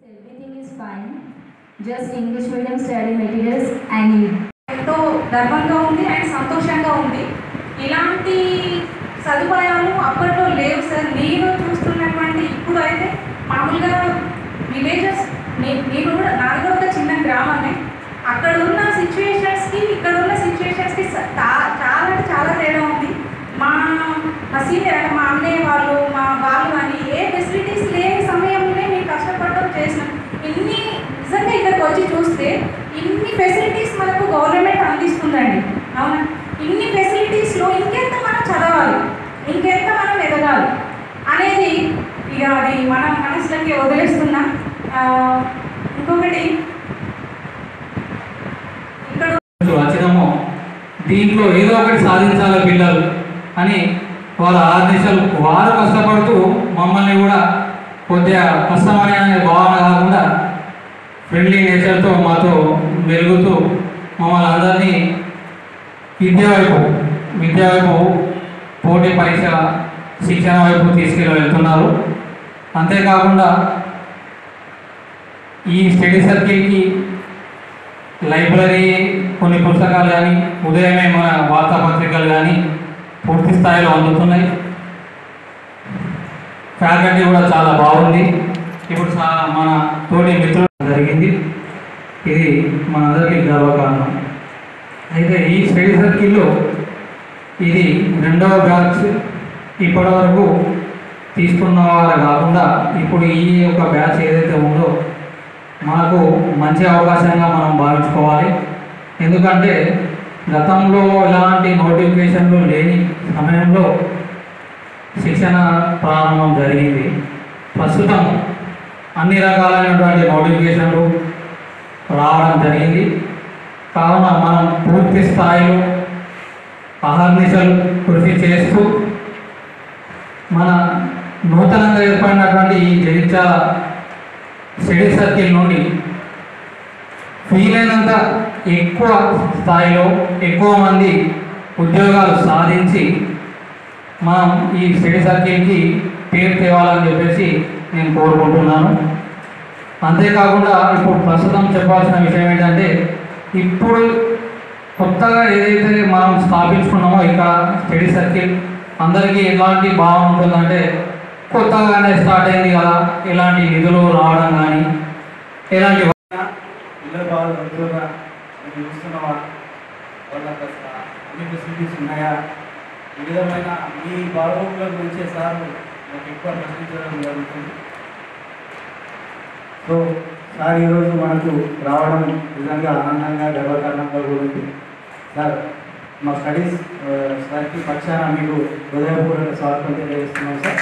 Everything is fine. Just English medium study materials I need. ఎంతో గర్వంగా ఉంది and సంతోషంగా ఉంది ఇలాంటి సదుపాయాలు అప్పట్లో లేవు సార్ నేను చూస్తున్నటువంటి ఇప్పుడు అయితే మామూలుగా విలేజెస్ నేను కూడా నాది కూడా ఒక చిన్న గ్రామమే అక్కడ ఉన్న సిచ్యువేషన్స్కి ఇక్కడ ఉన్న సిచ్యువేషన్స్కి చాలా అంటే చాలా తేడా ఉంది మా మా సీనియర్ అంటే మా అన్నయ్య వాళ్ళు మా వాళ్ళు అని ఏ ఫెసిలిటీస్ లేని సమయంలోనే మేము కష్టపడడం చేసినాం ఇన్ని నిజంగా ఇక్కడికి వచ్చి చూస్తే ఇన్ని ఫెసిలిటీస్ మనకు గవర్నమెంట్ అందిస్తుందండి అవునా ఇన్ని ఫెసిలిటీస్లో ఇంకెంత మనం చదవాలి ఇంకెంత మనం ఎదగాలి అనేది ఇక అది మన మనసులకి వదిలేస్తున్నా ఆ, ఇంకొకటి ఇక్కడ వచ్చినామో దీంట్లో ఏదో ఒకటి సాధించాలి పిల్లలు అని వాళ్ళ ఆదేశాలు వారు కష్టపడుతూ మమ్మల్ని కూడా కొద్దిగా కష్టమనే అనే భావన కాకుండా ఫ్రెండ్లీ నేచర్తో మాతో మెరుగుతూ మమ్మల్ని అందరినీ విద్య వైపు విద్య వైపు పోటీ పరీక్ష శిక్షణ వైపు తీసుకెళ్ళి వెళ్తున్నారు అంతేకాకుండా ఈ స్టడీ సర్కిల్కి లైబ్రరీ కొన్ని పుస్తకాలు కానీ ఉదయమే మన వార్తాపత్రికలు కానీ పూర్తి స్థాయిలో అందుతున్నాయి ఫ్యాకల్టీ కూడా చాలా బాగుంది ఇప్పుడు చా- మన తోటి మిత్రులు జరిగింది ఇది మనందరికీ గర్వకారణం అయితే ఈ స్టడీ సర్కిల్లో ఇది రెండవ బ్యాచ్ ఇప్పటి వరకు తీసుకున్న వారు కాకుండా ఇప్పుడు ఈ యొక్క బ్యాచ్ ఏదైతే ఉందో మనకు మంచి అవకాశంగా మనం భావించుకోవాలి ఎందుకంటే గతంలో ఇలాంటి నోటిఫికేషన్లు లేని సమయంలో శిక్షణ ప్రారంభం జరిగింది ప్రస్తుతం అన్ని రకాలైనటువంటి నోటిఫికేషన్లు రావడం జరిగింది కావున మనం పూర్తి స్థాయిలో అహర్నిశలు కృషి చేస్తూ మన నూతనంగా ఏర్పడినటువంటి ఈ జగిత్యాల స్టడీ సర్కిల్ నుండి వీలైనంత ఎక్కువ స్థాయిలో ఎక్కువ మంది ఉద్యోగాలు సాధించి మనం ఈ స్టడీ సర్కిల్కి పేరు తేవాలని చెప్పేసి నేను కోరుకుంటున్నాను అంతేకాకుండా ఇప్పుడు ప్రస్తుతం చెప్పాల్సిన విషయం ఏంటంటే ఇప్పుడు కొత్తగా ఏదైతే మనం స్థాపించుకున్నామో ఇక్కడ స్టడీ సర్కిల్ అందరికీ ఎలాంటి భావన ఉంటుందంటే కొత్తగానే స్టార్ట్ అయింది కదా ఎలాంటి నిధులు రావడం కానీ ఎలాంటి పిల్లలు బాగా చదువుతున్నా నేను చూస్తున్నావా వాళ్ళకి అసలు అన్ని ఫెసిలిటీస్ ఉన్నాయా ఈ విధమైన మీ బాగోగుల గురించే సార్ నాకు ఎక్కువ ప్రశ్నించడం జరుగుతుంది సో సార్ ఈరోజు మనకు రావడం నిజంగా ఆనందంగా గర్వకారణంగా కూడా ఉంది సార్ మా స్టడీస్ సార్కి పక్షాన మీకు హృదయపూర్వక స్వాగతం తెలియజేస్తున్నాం సార్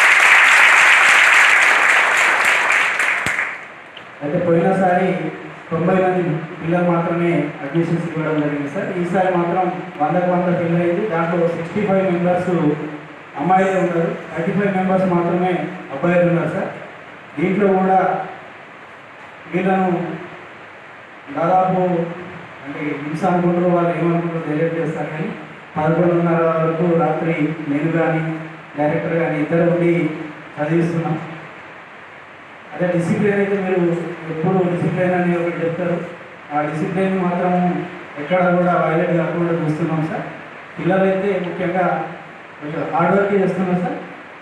అయితే పోయినసారి తొంభై మంది పిల్లలు మాత్రమే అడ్మిషన్స్ ఇవ్వడం జరిగింది సార్ ఈసారి మాత్రం వందకు వంద పిల్లలు అయింది దాంట్లో సిక్స్టీ ఫైవ్ మెంబర్స్ అమ్మాయిలే ఉన్నారు థర్టీ ఫైవ్ మెంబర్స్ మాత్రమే అబ్బాయిలు ఉన్నారు సార్ దీంట్లో కూడా వీళ్ళను దాదాపు అంటే హింస అనుకుంటారు వాళ్ళు ఏమనుకుంటారో తెలియజేస్తారు కానీ పదకొండున్నర వరకు రాత్రి నేను కానీ డైరెక్టర్ కానీ ఇద్దరు ఉండి చదివిస్తున్నాం అదే డిసిప్లిన్ అయితే మీరు ఎప్పుడు డిసిప్లిన్ అని ఒకటి చెప్తారు ఆ డిసిప్లిన్ మాత్రం ఎక్కడ కూడా వైలెట్ కాకుండా చూస్తున్నాం సార్ పిల్లలైతే ముఖ్యంగా కొంచెం హార్డ్ వర్క్ చేస్తున్నాం సార్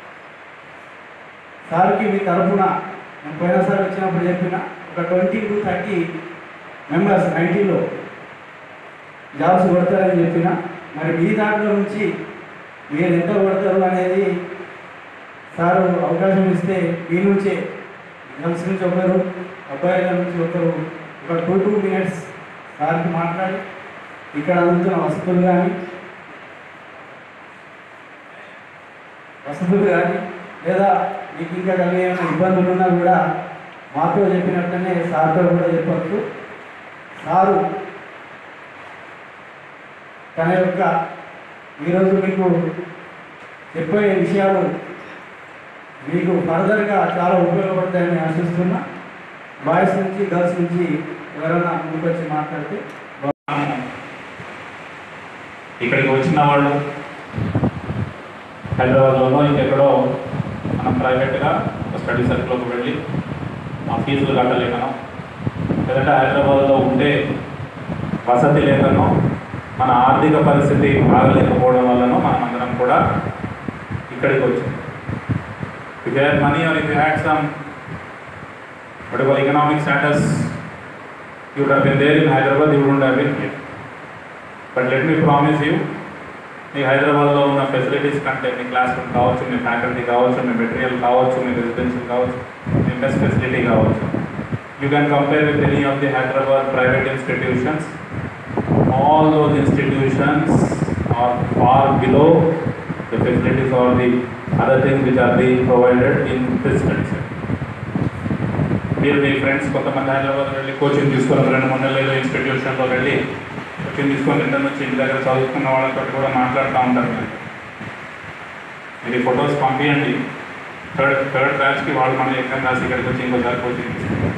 సార్కి మీ తరఫున నేను పోయినసారి వచ్చినప్పుడు చెప్పిన ఒక ట్వంటీ టు థర్టీ మెంబర్స్ నైంటీలో జాబ్స్ కొడతారని చెప్పిన మరి మీ దాంట్లో నుంచి మీరు ఎంత కొడతారు అనేది సారు అవకాశం ఇస్తే మీ నుంచే గర్ల్స్ నుంచి ఒకరు అబ్బాయిల నుంచి ఒకరు ఒక టూ టూ మినిట్స్ సార్కి మాట్లాడి ఇక్కడ అందుతున్న వసతులు కానీ వసతులు కానీ లేదా మీకు ఇంకా కలిగే ఏమైనా ఇబ్బందులు ఉన్నా కూడా మాతో చెప్పినట్లనే సార్తో కూడా చెప్పచ్చు సారు తన యొక్క ఈరోజు మీకు చెప్పే విషయాలు మీకు ఫర్దర్గా చాలా ఉపయోగపడతాయని ఆశిస్తున్నా బాయ్స్ నుంచి గర్ల్స్ నుంచి ఎవరైనా ముందుకు వచ్చి మాట్లాడితే ఇక్కడికి వచ్చిన వాళ్ళు హైదరాబాద్లోనో ఇంకెక్కడో మనం ప్రైవేట్గా ఒక స్టడీ సర్కిల్లోకి వెళ్ళి ఆ ఫీజులు కట్టలేకనో లేదంటే హైదరాబాద్లో ఉంటే వసతి లేకనో మన ఆర్థిక పరిస్థితి బాగలేకపోవడం వల్లనో మనం అందరం కూడా ఇక్కడికి వచ్చాం if had money or if had some whatever economic status you would have been there in Hyderabad, you wouldn't have been here. But let me promise you, మీ హైదరాబాద్లో ఉన్న ఫెసిలిటీస్ కంటే మీ క్లాస్ రూమ్ కావచ్చు మీ ఫ్యాకల్టీ కావచ్చు మీ material కావచ్చు మీ residential కావచ్చు మీ బెస్ట్ ఫెసిలిటీ కావచ్చు you can compare with any of the Hyderabad private institutions all those institutions are far below the facilities are the other things which are being provided in this studies మీరు మీ friends కొంతమంది హైదరాబాద్ వెళ్ళి coaching తీసుకొని రెండు మూడు నెలలు ఏదో ఇన్స్టిట్యూషన్లో వెళ్ళి కోచింగ్ తీసుకొని రిటర్న్ వచ్చి ఇంటి దగ్గర చదువుకున్న వాళ్ళతో కూడా మాట్లాడుతూ ఉంటారు మీరు మీరు ఫొటోస్ పంపించండి థర్డ్ థర్డ్ బ్యాచ్కి వాళ్ళు మన ఎగ్జామ్ రాసి ఇక్కడికి వచ్చి ఇంకోసారి కోచింగ్ తీసుకుంటారు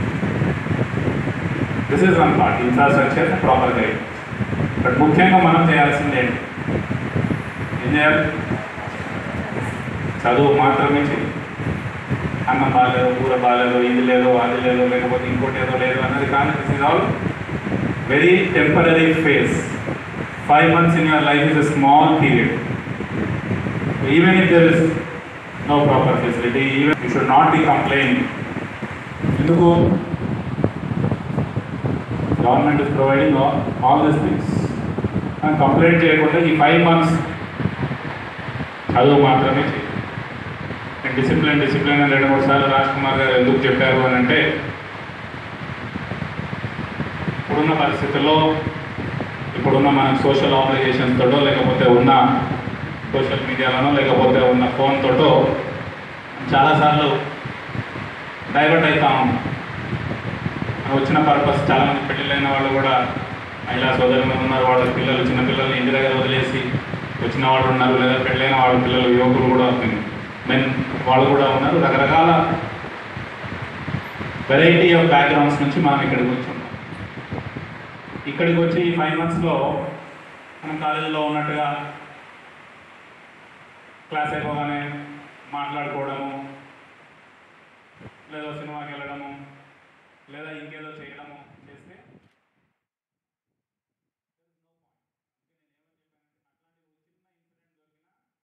this is one part infrastructure proper guide but ముఖ్యంగా మనం చేయాల్సింది ఏంటి ఏం చేయాలి చదువు మాత్రమే చేయాలి అన్నం బాగాలేదు కూర బాగాలేదు ఇది లేదు అది లేదు లేకపోతే ఇంకోటి ఏదో లేదు అన్నది కానీ this is all very temporary phase five months in your life is a small period even if there is no proper facility even you should not be complain ఎందుకు government is providing all this things మనం complaint చేయకుండా ఈ five months చదువు మాత్రమే చేయాలి discipline discipline అని రెండు మూడు సార్లు రాజ్ కుమార్ గారు ఎందుకు చెప్పారు అని అంటే ఇప్పుడున్న పరిస్థితుల్లో ఇప్పుడున్న మన సోషల్ ఆబ్లిగేషన్స్ తోటో లేకపోతే ఉన్న సోషల్ మీడియాలోనో లేకపోతే ఉన్న ఫోన్ తోటో చాలాసార్లు డైవర్ట్ అవుతా ఉన్నాం మనం వచ్చిన పర్పస్ చాలామంది పెళ్ళిళ్ళైన వాళ్ళు కూడా మహిళా సోదరులు ఉన్నారు వాళ్ళ పిల్లలు చిన్న పిల్లల్ని ఇంటి దగ్గర వదిలేసి వచ్చిన వాళ్ళు ఉన్నారు లేదా పెళ్ళైన వాళ్ళ పిల్లలు యువకులు కూడా మెన్ వాళ్ళు కూడా ఉన్నారు రకరకాల వెరైటీ ఆఫ్ బ్యాక్గ్రౌండ్స్ నుంచి మనం ఇక్కడికి వచ్చి ఉన్నాం ఇక్కడికి వచ్చి ఈ ఫైవ్ మంత్స్లో మనం కాలేజీలో ఉన్నట్టుగా క్లాస్ అయిపోగానే మాట్లాడుకోవడము లేదా సినిమాకి వెళ్ళడము లేదా ఇంకేదో చేయడము